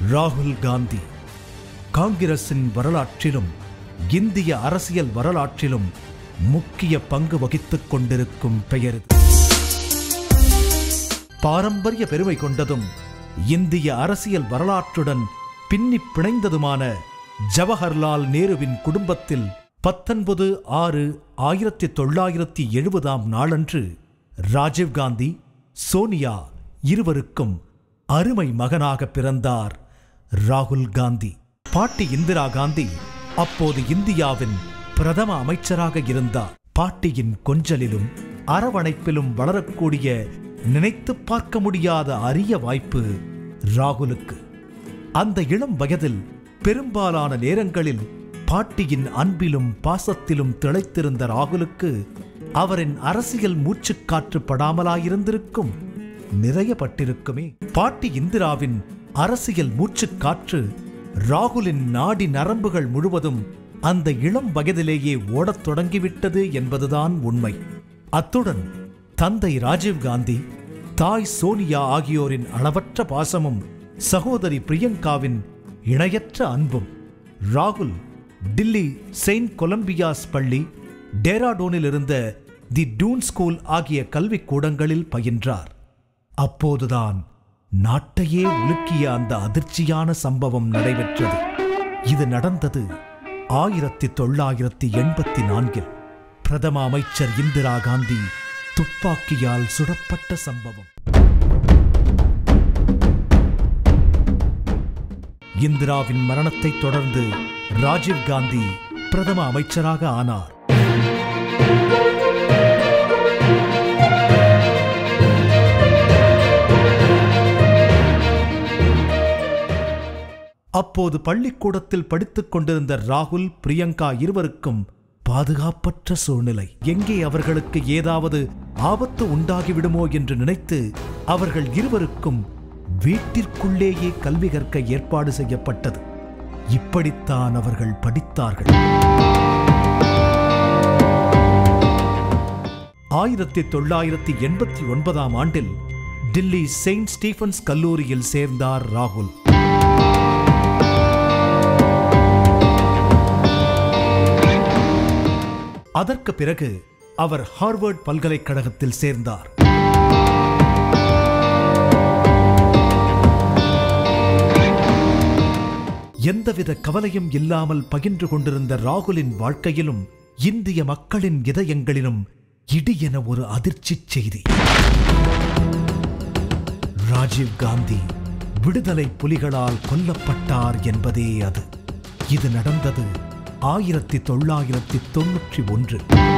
ராகுல் காந்தி காங்கிரசின் வரலாற்றிலும் இந்திய அரசியல் வரலாற்றிலும் முக்கிய பங்கு வகித்துக் கொண்டிருக்கும் பெயர் இது. பாரம்பரிய பெருமை கொண்டதும் இந்திய அரசியல் வரலாற்றுடன் பின்னி பிணைந்ததுமான ஜவஹர்லால் நேருவின் குடும்பத்தில் பத்தொன்பது ஆறு ஆயிரத்தி தொள்ளாயிரத்தி எழுபதாம் நாளன்று ராஜீவ்காந்தி சோனியா இருவருக்கும் அருமை மகனாக பிறந்தார் ராகுல் காந்தி பாட்டி இந்திரா காந்தி அப்போது இந்தியாவின் பிரதம அமைச்சராக இருந்தார் பாட்டியின் கொஞ்சலிலும் அரவணைப்பிலும் வளரக்கூடிய நினைத்து பார்க்க முடியாத அரிய வாய்ப்பு ராகுலுக்கு அந்த இளம் வயதில் பெரும்பாலான நேரங்களில் பாட்டியின் அன்பிலும் பாசத்திலும் திளைத்திருந்த ராகுலுக்கு அவரின் அரசியல் மூச்சுக்காற்று படாமலாயிருந்திருக்கும் நிறைய பட்டிருக்குமே பாட்டி இந்திராவின் அரசியல் மூச்சுக்காற்று ராகுலின் நாடி நரம்புகள் முழுவதும் அந்த இளம் வயதிலேயே ஓடத் தொடங்கிவிட்டது என்பதுதான் உண்மை அத்துடன் தந்தை ராஜீவ்காந்தி தாய் சோனியா ஆகியோரின் அளவற்ற பாசமும் சகோதரி பிரியங்காவின் இணையற்ற அன்பும் ராகுல் டில்லி செயின்ட் கொலம்பியாஸ் பள்ளி டேராடூனில் இருந்த தி டூன் ஸ்கூல் ஆகிய கல்விக் கூடங்களில் பயின்றார் அப்போதுதான் நாட்டையே உலுக்கிய அந்த அதிர்ச்சியான சம்பவம் நடைபெற்றது இது நடந்தது ஆயிரத்தி தொள்ளாயிரத்தி எண்பத்தி நான்கில் பிரதம அமைச்சர் இந்திரா காந்தி துப்பாக்கியால் சுடப்பட்ட சம்பவம் இந்திராவின் மரணத்தைத் தொடர்ந்து ராஜீவ் காந்தி பிரதம அமைச்சராக ஆனார் அப்போது பள்ளிக்கூடத்தில் படித்துக் கொண்டிருந்த ராகுல் பிரியங்கா இருவருக்கும் பாதுகாப்பற்ற சூழ்நிலை எங்கே அவர்களுக்கு ஏதாவது ஆபத்து உண்டாகிவிடுமோ என்று நினைத்து அவர்கள் இருவருக்கும் வீட்டிற்குள்ளேயே கல்வி கற்க ஏற்பாடு செய்யப்பட்டது இப்படித்தான் அவர்கள் படித்தார்கள் ஆயிரத்தி தொள்ளாயிரத்தி எண்பத்தி ஒன்பதாம் ஆண்டில் டில்லி செயின்ட் ஸ்டீஃபன்ஸ் கல்லூரியில் சேர்ந்தார் ராகுல் அதற்கு பிறகு அவர் ஹார்வர்ட் பல்கலைக்கழகத்தில் சேர்ந்தார் எந்தவித கவலையும் இல்லாமல் பகிர்ந்து கொண்டிருந்த ராகுலின் வாழ்க்கையிலும் இந்திய மக்களின் இதயங்களிலும் இடி என ஒரு அதிர்ச்சி செய்தி ராஜீவ் காந்தி விடுதலை புலிகளால் கொல்லப்பட்டார் என்பதே அது இது நடந்தது ஆயிரத்தி தொள்ளாயிரத்தி தொன்னூற்றி ஒன்று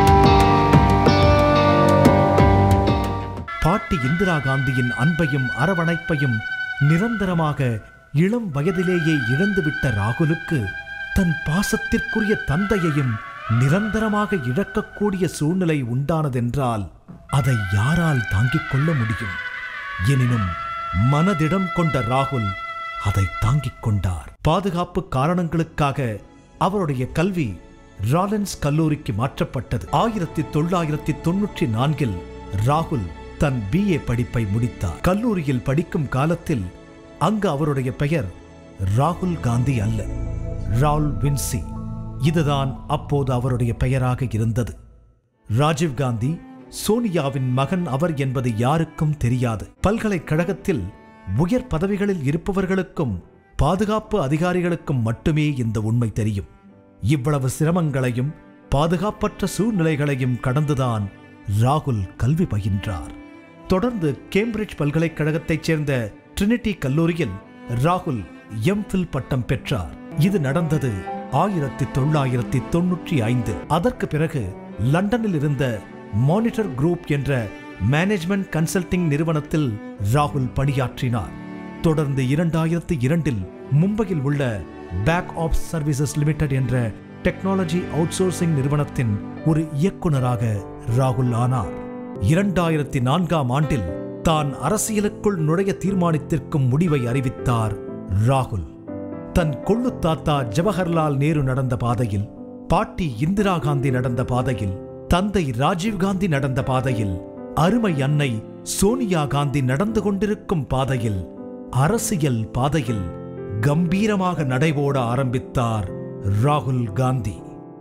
பாட்டி இந்திரா காந்தியின் அன்பையும் அரவணைப்பையும் நிரந்தரமாக இளம் வயதிலேயே இழந்துவிட்ட ராகுலுக்கு தன் பாசத்திற்குரிய தந்தையையும் நிரந்தரமாக இழக்கக்கூடிய சூழ்நிலை உண்டானதென்றால் அதை யாரால் தாங்கிக் கொள்ள முடியும் எனினும் மனதிடம் கொண்ட ராகுல் அதை தாங்கிக் கொண்டார் பாதுகாப்பு காரணங்களுக்காக அவருடைய கல்வி ராலன்ஸ் கல்லூரிக்கு மாற்றப்பட்டது ஆயிரத்தி தொள்ளாயிரத்தி தொன்னூற்றி நான்கில் ராகுல் தன் பிஏ படிப்பை முடித்தார் கல்லூரியில் படிக்கும் காலத்தில் அங்கு அவருடைய பெயர் ராகுல் காந்தி அல்ல ரால் வின்சி இதுதான் அப்போது அவருடைய பெயராக இருந்தது ராஜீவ் காந்தி சோனியாவின் மகன் அவர் என்பது யாருக்கும் தெரியாது பல்கலைக்கழகத்தில் உயர் பதவிகளில் இருப்பவர்களுக்கும் பாதுகாப்பு அதிகாரிகளுக்கும் மட்டுமே இந்த உண்மை தெரியும் இவ்வளவு சிரமங்களையும் பாதுகாப்பற்ற சூழ்நிலைகளையும் கடந்துதான் ராகுல் கல்வி பயின்றார் தொடர்ந்து கேம்பிரிட்ஜ் பல்கலைக்கழகத்தைச் சேர்ந்த ட்ரினிட்டி கல்லூரியில் ராகுல் எம்ஃபில் பட்டம் பெற்றார் இது நடந்தது ஆயிரத்தி தொள்ளாயிரத்தி தொன்னூற்றி ஐந்து அதற்கு பிறகு லண்டனில் இருந்த மானிட்டர் குரூப் என்ற மேனேஜ்மெண்ட் கன்சல்டிங் நிறுவனத்தில் ராகுல் பணியாற்றினார் தொடர்ந்து இரண்டாயிரத்தி இரண்டில் மும்பையில் உள்ள பேக் ஆப் சர்வீசஸ் லிமிடெட் என்ற டெக்னாலஜி அவுட்சோர்சிங் நிறுவனத்தின் ஒரு இயக்குனராக ராகுல் ஆனார் இரண்டாயிரத்தி நான்காம் ஆண்டில் தான் அரசியலுக்குள் நுழைய தீர்மானித்திருக்கும் முடிவை அறிவித்தார் ராகுல் தன் கொள்ளு தாத்தா ஜவஹர்லால் நேரு நடந்த பாதையில் பாட்டி இந்திரா காந்தி நடந்த பாதையில் தந்தை ராஜீவ்காந்தி நடந்த பாதையில் அருமை அன்னை சோனியா காந்தி நடந்து கொண்டிருக்கும் பாதையில் அரசியல் பாதையில் கம்பீரமாக நடைபோட ஆரம்பித்தார் ராகுல் காந்தி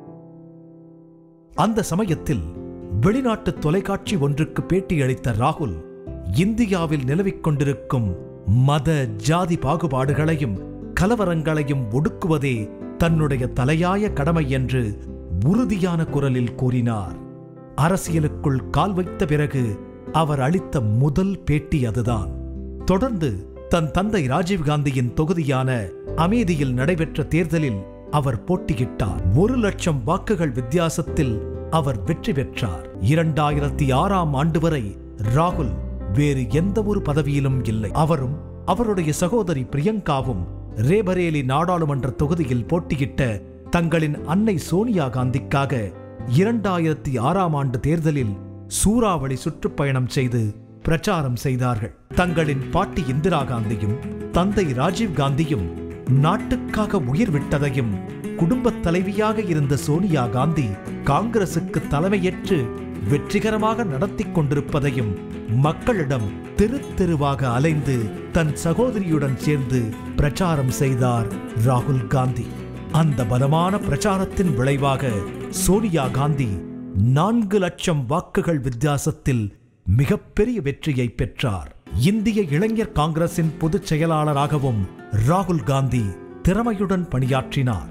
அந்த சமயத்தில் வெளிநாட்டு தொலைக்காட்சி ஒன்றுக்கு பேட்டியளித்த ராகுல் இந்தியாவில் நிலவிக் கொண்டிருக்கும் மத ஜாதி பாகுபாடுகளையும் கலவரங்களையும் ஒடுக்குவதே தன்னுடைய தலையாய கடமை என்று உறுதியான குரலில் கூறினார் அரசியலுக்குள் கால் வைத்த பிறகு அவர் அளித்த முதல் பேட்டி அதுதான் தொடர்ந்து தன் தந்தை ராஜீவ்காந்தியின் தொகுதியான அமேதியில் நடைபெற்ற தேர்தலில் அவர் போட்டியிட்டார் ஒரு லட்சம் வாக்குகள் வித்தியாசத்தில் அவர் வெற்றி பெற்றார் இரண்டாயிரத்தி ஆறாம் ஆண்டு வரை ராகுல் வேறு எந்த ஒரு பதவியிலும் இல்லை அவரும் அவருடைய சகோதரி பிரியங்காவும் ரேபரேலி நாடாளுமன்ற தொகுதியில் போட்டியிட்ட தங்களின் அன்னை சோனியா காந்திக்காக இரண்டாயிரத்தி ஆறாம் ஆண்டு தேர்தலில் சூறாவளி சுற்றுப்பயணம் செய்து பிரச்சாரம் செய்தார்கள் தங்களின் பாட்டி இந்திரா காந்தியும் தந்தை ராஜீவ் காந்தியும் நாட்டுக்காக உயிர் விட்டதையும் குடும்பத் தலைவியாக இருந்த சோனியா காந்தி காங்கிரசுக்கு தலைமையேற்று வெற்றிகரமாக நடத்தி கொண்டிருப்பதையும் மக்களிடம் தெரு தெருவாக அலைந்து தன் சகோதரியுடன் சேர்ந்து பிரச்சாரம் செய்தார் ராகுல் காந்தி அந்த பலமான பிரச்சாரத்தின் விளைவாக சோனியா காந்தி நான்கு லட்சம் வாக்குகள் வித்தியாசத்தில் மிகப்பெரிய வெற்றியை பெற்றார் இந்திய இளைஞர் காங்கிரசின் பொதுச் செயலாளராகவும் ராகுல் காந்தி திறமையுடன் பணியாற்றினார்